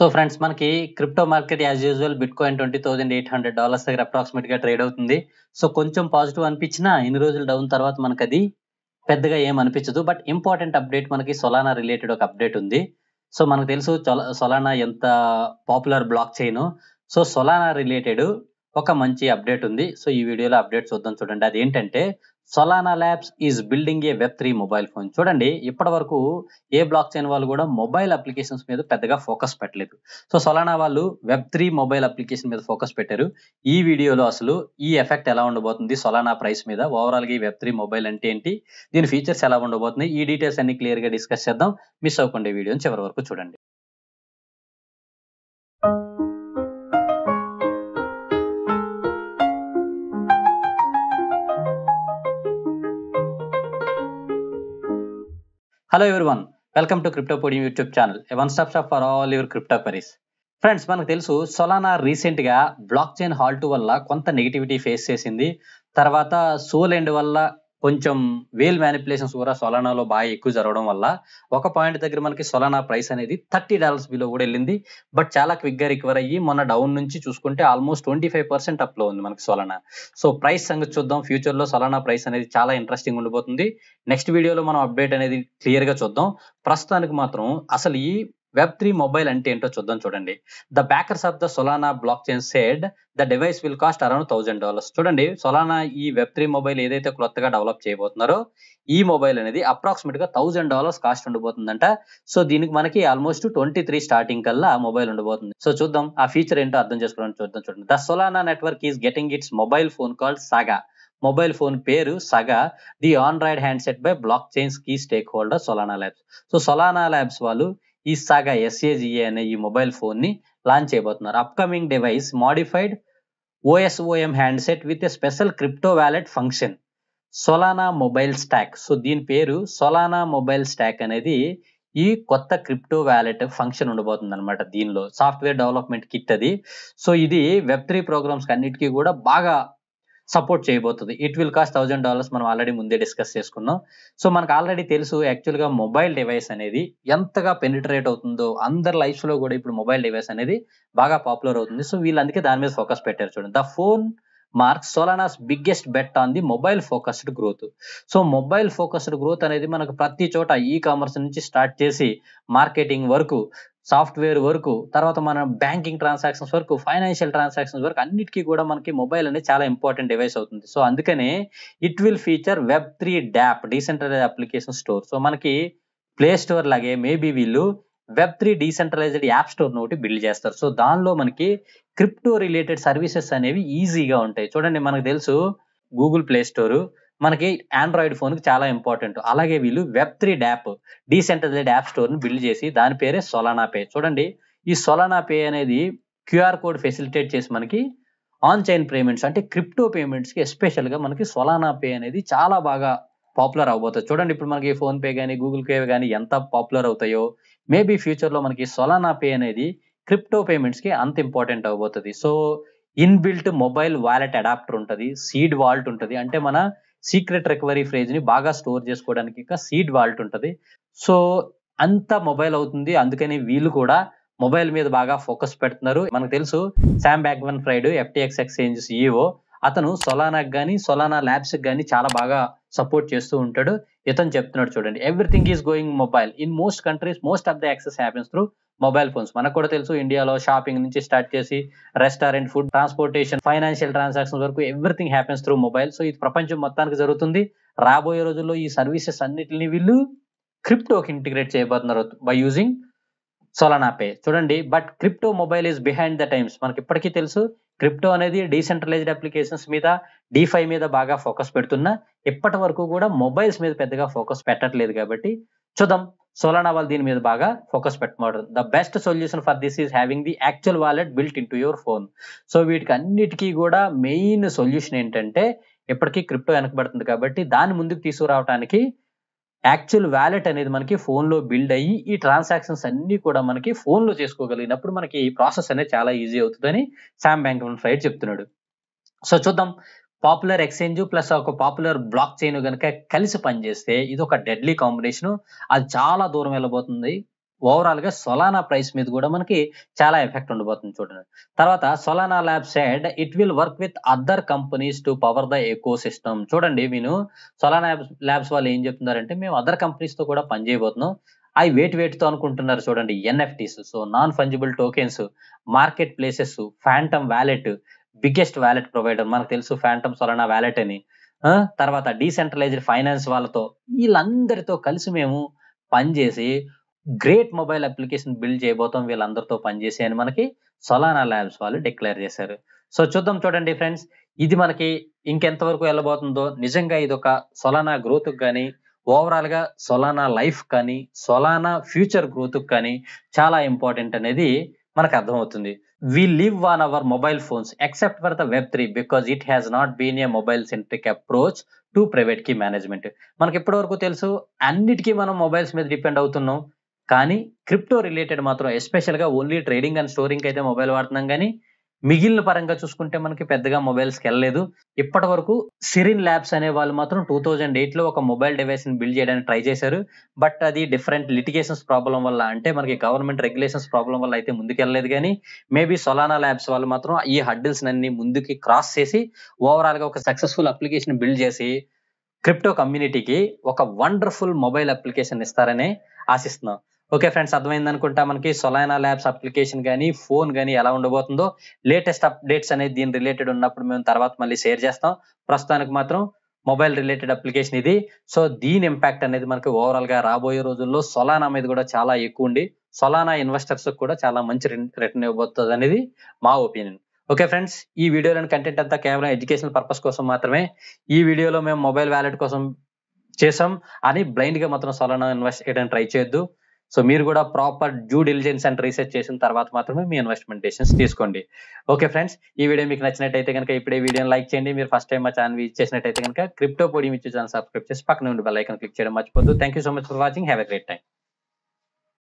so friends మనకి crypto market as usual bitcoin twenty thousand eight hundred dollars దగ్గర approximate గా trade అవుతుంది so కొంచెం positive అనిపించినా ఇన్ని రోజులు డౌన్ తర్వాత మనకి అది పెద్దగా ఏం అనిపించదు బట్ ఇంపార్టెంట్ అప్డేట్ మనకి సొలానా రిలేటెడ్ ఒక అప్డేట్ ఉంది సో మనకు తెలుసు సొలానా ఎంత popular blockchain so Solana related ఒక మంచి అప్డేట్ ఉంది సో ఈ వీడియోలో అప్డేట్ చూద్దాం చూడండి అది ఏంటంటే Solana Labs is building a web three mobile phone చూడండి ఇప్పటి వరకు ఏ బ్లాక్ చైన్ వాళ్ళు కూడా మొబైల్ అప్లికేషన్స్ మీద పెద్దగా ఫోకస్ పెట్టలేదు సో సొలానా వాళ్ళు వెబ్ త్రీ మొబైల్ అప్లికేషన్ మీద ఫోకస్ పెట్టారు ఈ వీడియోలో అసలు ఈ ఎఫెక్ట్ ఎలా ఉండబోతుంది సొలానా ప్రైస్ మీద ఓవరాల్ గా ఈ వెబ్ త్రీ మొబైల్ అంటే ఏంటి దీని ఫీచర్స్ ఎలా ఉండబోతుంది ఈ డీటెయిల్స్ అన్ని క్లియర్ గా డిస్కస్ చేద్దాం మిస్ అవ్వకుండా వీడియోని చివరి వరకు చూడండి hello one welcome to Crypto Podium YouTube channel one stop shop for all your crypto queries friends మనకు తెలుసు సొలానా రీసెంట్ గా బ్లాక్ చైన్ హాల్ట్ వల్ల కొంత నెగిటివిటీ ఫేస్ చేసింది తర్వాత సోల్ ఎండ్ వల్ల కొంచెం వేల్ మ్యానిపులేషన్స్ కూడా సొలానాలో బాగా ఎక్కువ జరగడం వల్ల ఒక పాయింట్ దగ్గర మనకి సొలానా ప్రైస్ అనేది థర్టీ డాలర్స్ బిలో కూడా వెళ్ళింది బట్ చాలా క్విక్ గా రికవర్ అయ్యి మొన్న డౌన్ నుంచి చూసుకుంటే almost twenty five percent up లో ఉంది మనకి సొలానా సో ప్రైస్ సంగతి చూద్దాం ఫ్యూచర్ లో సొలానా ప్రైస్ అనేది చాలా ఇంట్రెస్టింగ్ ఉండిపోతుంది నెక్స్ట్ వీడియోలో మనం అప్డేట్ అనేది క్లియర్ గా చూద్దాం ప్రస్తుతానికి మాత్రం అసలు ఈ వెబ్ త్రీ మొబైల్ అంటే ఏంటో చూద్దాం చూడండి the backers of the Solana blockchain said the device will cost around thousand dollars చూడండి సొలానా ఈ వెబ్ త్రీ మొబైల్ ఏదైతే కొత్తగా డెవలప్ చేయబోతున్నారో ఈ మొబైల్ అనేది అప్రాక్సిమేట్ గా థౌసండ్ డాలర్స్ కాస్ట్ ఉండబోతుందంట సో దీనికి మనకి ఆల్మోస్ట్ ట్వంటీ త్రీ స్టార్టింగ్ కల్లా మొబైల్ ఉండబోతుంది సో చూద్దాం ఆ ఫీచర్ ఏంటో అర్థం చేసుకోవడానికి చూద్దాం చూడండి the Solana network is getting its mobile phone called Saga mobile phone పేరు సగా the Android handset by blockchains key stakeholder Solana Labs so Solana labs వాళ్ళు ఈ సాగా ఎస్ఏజిఏ అనే ఈ మొబైల్ ఫోన్ ని లాంచ్ చేయబోతున్నారు upcoming device modified OSOM handset with a special crypto wallet function Solana mobile stack so దీని పేరు Solana mobile stock అనేది ఈ కొత్త క్రిప్టో వ్యాలెట్ ఫంక్షన్ ఉండబోతుంది అనమాట దీనిలో సాఫ్ట్వేర్ డెవలప్మెంట్ కిట్ అది సో ఇది వెబ్ త్రీ ప్రోగ్రామ్స్ అన్నిటికీ కూడా బాగా సపోర్ట్ చేయబోతుంది it will cost thousand dollars మనం ఆల్రెడీ ముందే డిస్కస్ చేసుకున్నాం సో మనకు ఆల్రెడీ తెలుసు యాక్చువల్గా మొబైల్ డివైస్ అనేది ఎంతగా పెనిట్రేట్ అవుతుందో అందరి లైఫ్స్ లో కూడా ఇప్పుడు మొబైల్ డివైస్ అనేది బాగా పాపులర్ అవుతుంది సో వీళ్ళు అందుకే దాని మీద ఫోకస్ పెట్టారు చూడండి the phone marks Solana's biggest bet on the mobile focused growth so mobile focused growth అనేది మనకు ప్రతి చోట ఈ కామర్స్ నుంచి స్టార్ట్ చేసి మార్కెటింగ్ వరకు సాఫ్ట్వేర్ వరకు తర్వాత మన బ్యాంకింగ్ ట్రాన్సాక్షన్స్ వరకు ఫైనాన్షియల్ ట్రాన్సాక్షన్స్ వరకు అన్నిటికీ కూడా మనకి మొబైల్ అనేది చాలా ఇంపార్టెంట్ డివైస్ అవుతుంది సో అందుకనే it will feature web three dapp decentralize application store so మనకి ప్లే స్టోర్ లాగే మేబీ వీళ్ళు web three decentralized app store ఒకటి బిల్డ్ చేస్తారు సో దానిలో మనకి క్రిప్టో రిలేటెడ్ సర్వీసెస్ అనేవి ఈజీగా ఉంటాయి చూడండి మనకు తెలుసు గూగుల్ ప్లే స్టోర్ మనకి ఆండ్రాయిడ్ ఫోన్ కి చాలా ఇంపార్టెంట్ అలాగే వీళ్ళు web three dapp decentralized app store ని బిల్డ్ చేసి దాని పేరే సొలానా పే చూడండి ఈ సొలానా పే అనేది క్యూఆర్ కోడ్ ఫెసిలిటేట్ చేసి మనకి ఆన్ చైన్ పేమెంట్స్ అంటే క్రిప్టో పేమెంట్స్ కి ఎస్పెషల్ గా మనకి సొలానా పే అనేది చాలా బాగా పాపులర్ అవబోతుంది చూడండి ఇప్పుడు మనకి ఫోన్ పే కానీ గూగుల్ పే కానీ ఎంత పాపులర్ అవుతాయో మేబీ ఫ్యూచర్ లో మనకి సొలానా పే అనేది క్రిప్టో పేమెంట్స్ కి అంత ఇంపార్టెంట్ అవబోతుంది so inbuilt mobile wallet adapter ఉంటుంది సీడ్ వాల్ట్ ఉంటుంది అంటే మన సీక్రెట్ రికవరీ ఫ్రేజ్ ని బాగా స్టోర్ చేసుకోవడానికి ఇంకా సీడ్ వాల్ట్ ఉంటుంది సో అంత మొబైల్ అవుతుంది అందుకని వీళ్ళు కూడా మొబైల్ మీద బాగా ఫోకస్ పెడుతున్నారు మనకు తెలుసు Sam Bankman Fried FTX exchange CEO అతను సొలానాకి కానీ సొలానా ల్యాబ్స్ కానీ చాలా బాగా సపోర్ట్ చేస్తూ ఉంటాడు ఇతను చెప్తున్నాడు చూడండి everything is going mobile in most countries most of the access happens through mobile phones మనకు కూడా తెలుసు ఇండియాలో షాపింగ్ నుంచి స్టార్ట్ చేసి restaurant food transportation financial transaction వరకు everything happens through mobile so ఇది ప్రపంచం మొత్తానికి జరుగుతుంది రాబోయే రోజుల్లో ఈ సర్వీసెస్ అన్నిటిని వీళ్ళు క్రిప్టోకి ఇంటిగ్రేట్ చేయబోతున్నారు బై యూజింగ్ సోలానా పే చూడండి but crypto mobile is behind the times మనకి ఇప్పటికీ తెలుసు క్రిప్టో అనేది డీసెంట్రలైజ్డ్ అప్లికేషన్స్ మీద డిఫై మీద బాగా ఫోకస్ పెడుతున్నా ఇప్పటి వరకు కూడా మొబైల్స్ మీద పెద్దగా ఫోకస్ పెట్టట్లేదు కాబట్టి చూద్దాం సోలానా వాళ్ళు దీని మీద బాగా ఫోకస్ పెట్టమన్నారు the best solution for this is having the actual wallet built into your phone so వీటికి అన్నిటికీ కూడా మెయిన్ సొల్యూషన్ ఏంటంటే ఇప్పటికీ క్రిప్టో వెనకబడుతుంది కాబట్టి దాన్ని ముందుకు తీసుకురావడానికి యాక్చువల్ వ్యాలెట్ అనేది మనకి ఫోన్ లో బిల్డ్ అయ్యి ఈ ట్రాన్సాక్షన్స్ అన్ని కూడా మనకి ఫోన్ లో చేసుకోగలిగినప్పుడు మనకి ప్రాసెస్ అనేది చాలా ఈజీ అవుతుందని శామ్ బ్యాంక్ ఫ్రైడ్ చెప్తున్నాడు సో చూద్దాం పాపులర్ ఎక్స్చేంజ్ ప్లస్ ఒక పాపులర్ బ్లాక్ చైన్ కనుక కలిసి పనిచేస్తే ఇది ఒక డెడ్లీ కాంబినేషన్ అది చాలా దూరం వెళ్ళబోతుంది ఓవరాల్ గా సొలానా ప్రైస్ మీద కూడా మనకి చాలా ఎఫెక్ట్ ఉండబోతుంది చూడండి తర్వాత Solana lab said it will work with other companies to power the ecosystem చూడండి నేను సొలానా ల్యాబ్స్ వాళ్ళు ఏం చెప్తున్నారంటే మేము అదర్ కంపెనీస్ తో కూడా పనిచేయబోతున్నాం అవి వేటి వేటితో అనుకుంటున్నారు చూడండి NFTs so non fungible tokens marketplaces Phantom wallet biggest wallet provider మనకు తెలుసు ఫ్యాంటమ్ సొలానా వ్యాలెట్ అని ఆ, తర్వాత డీసెంట్రలైజ్డ్ ఫైనాన్స్ వాళ్ళతో వీళ్ళందరితో కలిసి మేము పనిచేసి గ్రేట్ మొబైల్ అప్లికేషన్ బిల్డ్ చేయబోతాం వీళ్ళందరితో పనిచేసి అని మనకి సొలానా ల్యాబ్స్ వాళ్ళు డిక్లేర్ చేశారు సో చూద్దాం చూడండి ఫ్రెండ్స్ ఇది మనకి ఇంకెంతవరకు వెళ్ళబోతుందో నిజంగా ఇది ఒక సొలానా గ్రోత్ కానీ ఓవరాల్ గా సొలానా లైఫ్ కానీ సొలానా ఫ్యూచర్ గ్రోత్ కానీ చాలా ఇంపార్టెంట్ అనేది మనకు అర్థమవుతుంది we live on our mobile phones except for the web three because it has not been a mobile centric approach to private key management మనకి ఇప్పటి వరకు తెలుసు అన్నిటికీ మనం మొబైల్స్ మీద డిపెండ్ అవుతున్నాం కానీ క్రిప్టో రిలేటెడ్ మాత్రం ఎస్పెషల్ గా ఓన్లీ ట్రేడింగ్ అండ్ స్టోరింగ్ అయితే మొబైల్ వాడుతున్నాం కానీ మిగిలిన పరంగా చూసుకుంటే మనకి పెద్దగా మొబైల్స్కి వెళ్ళలేదు ఇప్పటి వరకు సిరిన్ ల్యాబ్స్ అనే వాళ్ళు మాత్రం టూ థౌజండ్ ఎయిట్ లో ఒక మొబైల్ డివైస్ ని బిల్డ్ చేయడానికి ట్రై చేశారు బట్ అది డిఫరెంట్ లిటిగేషన్స్ ప్రాబ్లం వల్ల అంటే మనకి గవర్నమెంట్ రెగ్యులేషన్స్ ప్రాబ్లం వల్ల అయితే ముందుకెళ్ళలేదు కానీ మేబీ సొలానా ల్యాబ్స్ వాళ్ళు మాత్రం ఈ హడ్డిల్స్ అన్ని ముందుకి క్రాస్ చేసి ఓవరాల్ గా ఒక సక్సెస్ఫుల్ అప్లికేషన్ బిల్డ్ చేసి క్రిప్టో కమ్యూనిటీకి ఒక వండర్ఫుల్ మొబైల్ అప్లికేషన్ ఇస్తారని ఆశిస్తున్నాం ఓకే ఫ్రెండ్స్ అర్థమైంది అనుకుంటా మనకి సొలైనా ల్యాబ్స్ అప్లికేషన్ కానీ ఫోన్ కానీ ఎలా ఉండబోతుందో లేటెస్ట్ అప్డేట్స్ అనేది దీని రిలేటెడ్ ఉన్నప్పుడు మేము తర్వాత మళ్ళీ షేర్ చేస్తాం ప్రస్తుతానికి మాత్రం మొబైల్ రిలేటెడ్ అప్లికేషన్ ఇది సో దీని ఇంపాక్ట్ అనేది మనకి ఓవరాల్ గా రాబోయే రోజుల్లో సొలానా మీద కూడా చాలా ఎక్కువ ఉండి సొలానా ఇన్వెస్టర్స్ కూడా చాలా మంచి రిటర్న్ ఇవ్వబోతుంది అనేది మా ఒపీనియన్ ఓకే ఫ్రెండ్స్ ఈ వీడియోలోని కంటెంట్ అంతా కేవలం ఎడ్యుకేషనల్ పర్పస్ కోసం మాత్రమే ఈ వీడియోలో మేము మొబైల్ వ్యాలెట్ కోసం చేసాం అని బ్లైండ్ గా మాత్రం సొలానా ఇన్వెస్ట్ చేయడానికి ట్రై చేయొద్దు సో మీరు కూడా proper due diligence and research చేసిన తర్వాత మాత్రమే మీ ఇన్వెస్ట్మెంట్ డెసిషన్స్ తీసుకోండి ఓకే ఫ్రెండ్స్ ఈ వీడియో మీకు నచ్చినట్టయితే కనుక ఇప్పుడే వీడియోని లైక్ చేయండి మీరు ఫస్ట్ టైం మా ఛానల్ విజిట్ చేసినట్టయితే కనుక క్రిప్టో పొడి మీ ఛానల్ సబ్స్క్రైబ్ చేసి పక్కన ఉండి బెల్ ఐకాన్ క్లిక్ చేయడం మర్చిపోద్దు thank you so much for watching have a great time